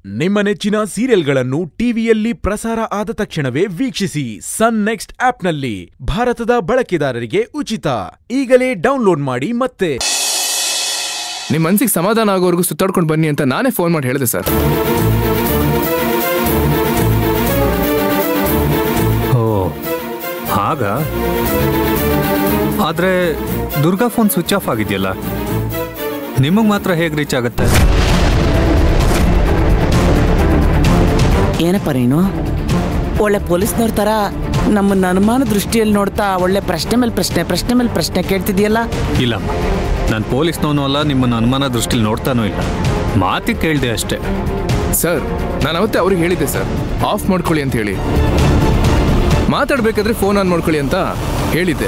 ನಿಮ್ಮ ನೆಚ್ಚಿನ ಸೀರಿಯಲ್ಗಳನ್ನು ಟಿವಿಯಲ್ಲಿ ಪ್ರಸಾರ ಆದ ತಕ್ಷಣವೇ ವೀಕ್ಷಿಸಿ ಸನ್ ನೆಕ್ಸ್ಟ್ ಆಪ್ನಲ್ಲಿ ಭಾರತದ ಬಳಕೆದಾರರಿಗೆ ಉಚಿತ ಈಗಲೇ ಡೌನ್ಲೋಡ್ ಮಾಡಿ ಮತ್ತೆ ನಿಮ್ ಮನ್ಸಿಗೆ ಸಮಾಧಾನ ಆಗೋವರೆಗೂ ಸುತ್ತಾಡ್ಕೊಂಡು ಬನ್ನಿ ಅಂತ ನಾನೇ ಫೋನ್ ಮಾಡಿ ಹೇಳಿದೆ ಸರ್ ಓ ಹಾಗ ಆದರೆ ದುರ್ಗಾ ಫೋನ್ ಸ್ವಿಚ್ ಆಫ್ ಆಗಿದೆಯಲ್ಲ ನಿಮಗೆ ಮಾತ್ರ ಹೇಗೆ ರೀಚ್ ಆಗುತ್ತೆ ಏನಪ್ಪ ನೀನು ಒಳ್ಳೆ ಪೊಲೀಸ್ನವ್ರ ಥರ ನಮ್ಮನ್ನ ಅನುಮಾನ ದೃಷ್ಟಿಯಲ್ಲಿ ನೋಡ್ತಾ ಒಳ್ಳೆ ಪ್ರಶ್ನೆ ಮೇಲೆ ಪ್ರಶ್ನೆ ಪ್ರಶ್ನೆ ಮೇಲೆ ಪ್ರಶ್ನೆ ಕೇಳ್ತಿದ್ಯಲ್ಲ ಇಲ್ಲಮ್ಮ ನಾನು ಪೊಲೀಸ್ನವನು ಅಲ್ಲ ನಿಮ್ಮನ್ನು ಅನುಮಾನ ದೃಷ್ಟಿಲಿ ನೋಡ್ತಾನೂ ಇಲ್ಲ ಮಾತಿಗೆ ಕೇಳಿದೆ ಅಷ್ಟೇ ಸರ್ ನಾನು ಅವತ್ತೇ ಅವ್ರಿಗೆ ಹೇಳಿದ್ದೆ ಸರ್ ಆಫ್ ಮಾಡ್ಕೊಳ್ಳಿ ಅಂತ ಹೇಳಿ ಮಾತಾಡ್ಬೇಕಾದ್ರೆ ಫೋನ್ ಆನ್ ಮಾಡ್ಕೊಳ್ಳಿ ಅಂತ ಹೇಳಿದ್ದೆ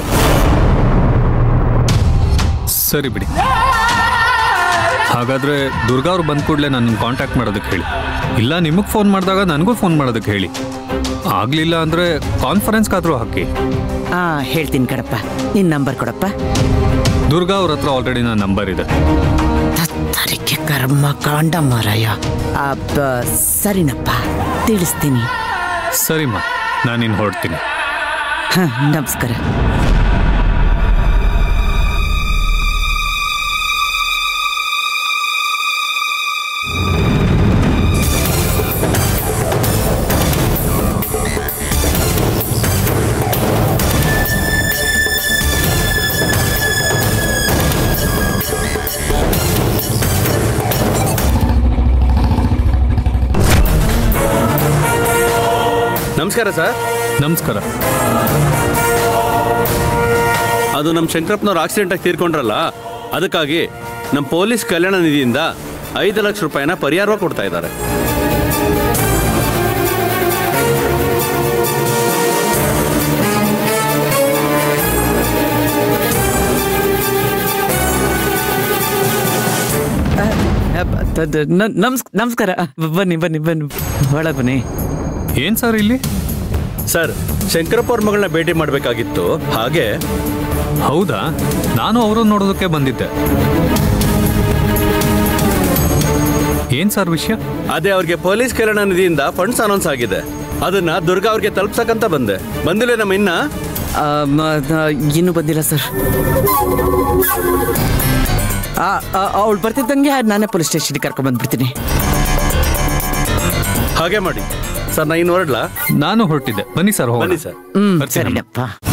ಸರಿ ಬಿಡಿ ಹಾಗಾದರೆ ದುರ್ಗಾ ಅವ್ರು ಬಂದ ಕೂಡಲೇ ನನ್ನನ್ನು ಕಾಂಟ್ಯಾಕ್ಟ್ ಮಾಡೋದಕ್ಕೆ ಹೇಳಿ ಇಲ್ಲ ನಿಮಗೆ ಫೋನ್ ಮಾಡಿದಾಗ ನನಗೂ ಫೋನ್ ಮಾಡೋದಕ್ಕೆ ಹೇಳಿ ಆಗಲಿಲ್ಲ ಅಂದರೆ ಕಾನ್ಫರೆನ್ಸ್ಗಾದರೂ ಹಾಕಿ ಹಾಂ ಹೇಳ್ತೀನಿ ಕಣಪ್ಪ ನಿನ್ನ ನಂಬರ್ ಕೊಡಪ್ಪ ದುರ್ಗಾ ಅವ್ರ ಹತ್ರ ಆಲ್ರೆಡಿ ನನ್ನ ನಂಬರ್ ಇದೆ ತತ್ತರಿಕೆ ಕರ್ಮ ಕಾಂಡ ಮಾರಾಯ ಆ, ಬ- ಸರಿನಪ್ಪ ತಿಳಿಸ್ತೀನಿ ಸರಿಮ್ಮ ನಾನಿನ್ನು ಹೊರಡ್ತೀನಿ ಹಾಂ ನಮಸ್ಕಾರ ನಮಸ್ಕಾರ ಸರ್ ನಮಸ್ಕಾರ ಅದು ನಮ್ಮ ಶಂಕರಪ್ಪನವ್ರು ಆಕ್ಸಿಡೆಂಟ್ ಆಗಿ ತೀರ್ಕೊಂಡ್ರಲ್ಲ ಅದಕ್ಕಾಗಿ ನಮ್ಮ ಪೊಲೀಸ್ ಕಲ್ಯಾಣ ನಿಧಿಯಿಂದ ಐದು ಲಕ್ಷ ರೂಪಾಯಿನ ಪರಿಹಾರ ಕೊಡ್ತಾ ಇದ್ದಾರೆ ಆ, ಬ- ತ- ತ- ನ- ನಮ್ಸ್ ನಮಸ್ಕಾರ ಬನ್ನಿ ಬನ್ನಿ ಬನ್ನಿ ಒಳಗೆ ಬನ್ನಿ ಏನು ಸರ್ ಇಲ್ಲಿ ಸರ್ ಶಂಕರಪ್ಪ ಅವ್ರ ಮಗಳನ್ನ ಭೇಟಿ ಮಾಡಬೇಕಾಗಿತ್ತು ಹಾಗೆ ಹೌದಾ ನಾನು ಅವರನ್ನು ನೋಡೋದಕ್ಕೆ ಬಂದಿದ್ದೆ ಏನು ಸರ್ ವಿಷಯ ಅದೇ ಅವ್ರಿಗೆ ಪೊಲೀಸ್ ಕಲ್ಯಾಣ ನಿಧಿಯಿಂದ ಫಂಡ್ಸ್ ಅನೌನ್ಸ್ ಆಗಿದೆ ಅದನ್ನ ದುರ್ಗಾ ಅವ್ರಿಗೆ ತಲುಪ್ಸಕ್ಕಂತ ಬಂದೆ ಬಂದಿಲ್ಲ ನಮ್ಮ ಇನ್ನ ಆ, ಮ- ನ- ಇನ್ನೂ ಬಂದಿಲ್ಲ ಸರ್ ಅವಳು ಬರ್ತಿದ್ದಂಗೆ ನಾನೇ ಪೊಲೀಸ್ ಸ್ಟೇಷನ್ಗೆ ಕರ್ಕೊಂಡ್ ಬಂದ್ಬಿಡ್ತೀನಿ ಹಾಗೆ ಮಾಡಿ ಸರ್ ನಾ ಇನ್ನು ಹೊರಡ್ಲಾ ನಾನು ಹೊರಟಿದ್ದೆ ಬನ್ನಿ ಸರ್ ಹೋಗೋಣ ಬನ್ನಿ ಸರ್ ಹ್ಮ್ ಬರ್ತೀನಮ್ಮ. ಸರಿನಪ್ಪ